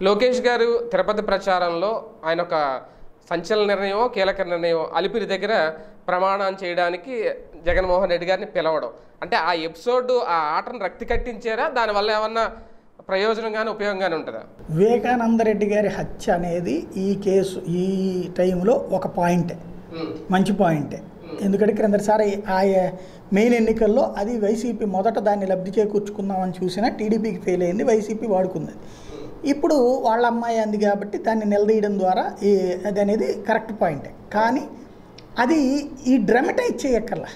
లోకేష్ గారు తిరుపతి ప్రచారంలో ఆయన ఒక సంచలన నిర్ణయం కీలక నిర్ణయం అలిపిరి దగ్గర ప్రమాణం చేయడానికి జగన్మోహన్ రెడ్డి గారిని పిలవడం అంటే ఆ ఎపిసోడ్ ఆ ఆటను రక్తి కట్టించారా దానివల్ల ఏమన్నా ప్రయోజనం కానీ ఉపయోగం కానీ ఉంటుందా వివేకానంద రెడ్డి గారి హత్య అనేది ఈ కేసు ఈ టైంలో ఒక పాయింటే మంచి పాయింటే ఎందుకంటే క్రిందటిసారి ఆ మెయిన్ ఎన్నికల్లో అది వైసీపీ మొదట దాన్ని లబ్ధి చేకూర్చుకుందామని చూసినా టీడీపీకి ఫెయిల్ అయింది వైసీపీ వాడుకుంది ఇప్పుడు వాళ్ళ అమ్మాయి అంది కాబట్టి దాన్ని నిలదీయడం ద్వారా ఈ అది అనేది కరెక్ట్ పాయింటే కానీ అది ఈ డ్రమటైజ్ చేయక్కర్లా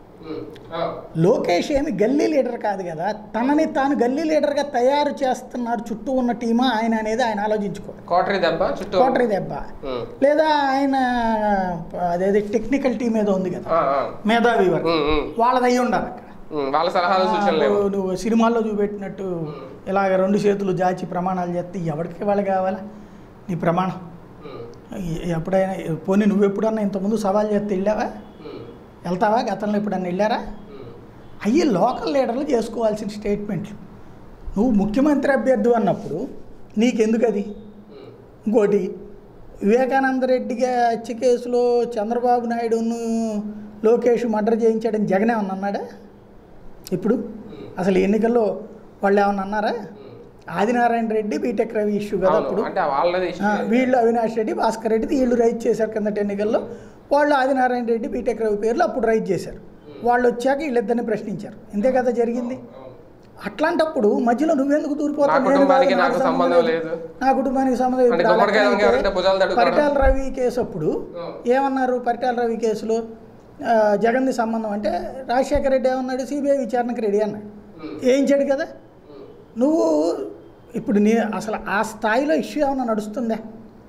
లోకేష్ ఏమి గల్లీ లీడర్ కాదు కదా తనని తాను గల్లీ లీడర్గా తయారు చేస్తున్నారు చుట్టూ ఉన్న టీమా ఆయన అనేది ఆయన ఆలోచించుకోవాలి కోటరీ దెబ్బ చుట్టూ కోటరీ దెబ్బ ఉమ్. లేదా ఆయన అదేది టెక్నికల్ టీం ఏదో ఉంది కదా ఆ, ఆ. మేధావి వర్గం ఉమ్, ఉమ్, వాళ్ళది అయి ఉండాలి అక్కడ ఉమ్. వాళ్ళ సలహాలు సూచనలు లేవు నువ్వు- నువ్వు సినిమాల్లో చూపెట్టినట్టు ఇలాగ రెండు చేతులు జాచి ప్రమాణాలు చేస్తే ఎవరికి వాళ్ళు కావాలా నీ ప్రమాణం ఉమ్, ఎ- ఎప్పుడైనా పోనీ నువ్వు ఎప్పుడన్నా ఇంతకుముందు సవాల్ చేస్తే వెళ్ళావా ఉమ్, వెళ్తావా గతంలో ఎప్పుడన్నా వెళ్ళారా ఉమ్. అయ్యి లోకల్ లీడర్లు చేసుకోవాల్సిన స్టేట్మెంట్లు నువ్వు ముఖ్యమంత్రి అభ్యర్థి అన్నప్పుడు నీకెందుకు అది ఉమ్. ఇంకోటి వివేకానంద రెడ్డిగా హత్య కేసులో చంద్రబాబు నాయుడును లోకేష్ మర్డర్ చేయించాడని జగన్ ఏమన్నా అన్నాడా ఇప్పుడు అసలు ఎన్నికల్లో వాళ్ళు ఏమన్నా అన్నారా ఆదినారాయణ రెడ్డి బీటెక్ రవి ఇష్యూ కదా అవును. అప్పుడు అంటే వాళ్ళది ఆ, వీళ్ళు అవినాష్ రెడ్డి భాస్కర్ రెడ్డి వీళ్ళు రైజ్ చేశారు కిందటి ఎన్నికల్లో వాళ్ళు ఆదినారాయణ రెడ్డి బీటెక్ రవి పేర్లు అప్పుడు రైజ్ చేశారు వాళ్ళు వచ్చాక వీళ్ళిద్దరిని ప్రశ్నించారు ఇంతే కదా జరిగింది అట్లాంటప్పుడు మధ్యలో నువ్వెందుకు దూరిపోతావు నా నేను కాదు, కుటుంబానికి నాకు నాకు సంబంధం లేదు. నా కుటుంబానికి సంబంధం అంటే ఇప్పుడు గుమ్మడికాయ అలాగే ఎవరంటే భుజాలు తడుపుతాడు. పరిటాల రవి కేసు అప్పుడు ఆ. ఏమన్నారు పరిటాల రవి కేసులో ఆ, జగన్ది సంబంధం అంటే రాజశేఖర రెడ్డి ఏమన్నాడు సిబిఐ విచారణకు రెడీ అన్నాడు వేయించాడు కదా నువ్వు ఇప్పుడు నీ అసలు ఆ స్థాయిలో ఇష్యూ ఏమన్నా నడుస్తుందా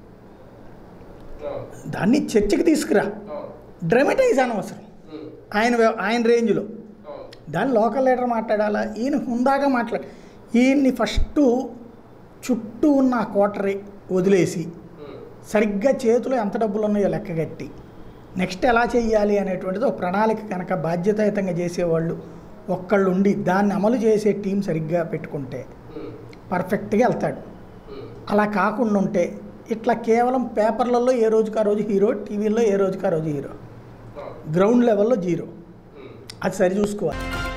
దాన్ని చర్చకి తీసుకురా డ్రమటైజ్ అనవసరం ఆయన వ్య- ఆయన రేంజ్లో దాన్ని లోకల్ లీడర్ మాట్లాడాలా ఈయన హుందాగా మాట్లాడ ఈయన్ని ఫస్ట్ చుట్టూ ఉన్న ఆ కోటరీ వదిలేసి సరిగ్గా చేతిలో ఎంత డబ్బులు ఉన్నాయో లెక్కగట్టి నెక్స్ట్ ఎలా చేయాలి అనేటువంటిది ఒక ప్రణాళిక కనుక బాధ్యతాయుతంగా చేసేవాళ్ళు ఒక్కళ్ళు ఉండి దాన్ని అమలు చేసే టీం సరిగ్గా పెట్టుకుంటే పర్ఫెక్ట్గా వెళ్తాడు అలా కాకుండా ఉంటే ఇట్లా కేవలం పేపర్లలో ఏ రోజుకి ఆ రోజు హీరో టీవీల్లో ఏ రోజుకి ఆ రోజు హీరో గ్రౌండ్ లెవెల్లో జీరో అది సరి చూసుకోవాలి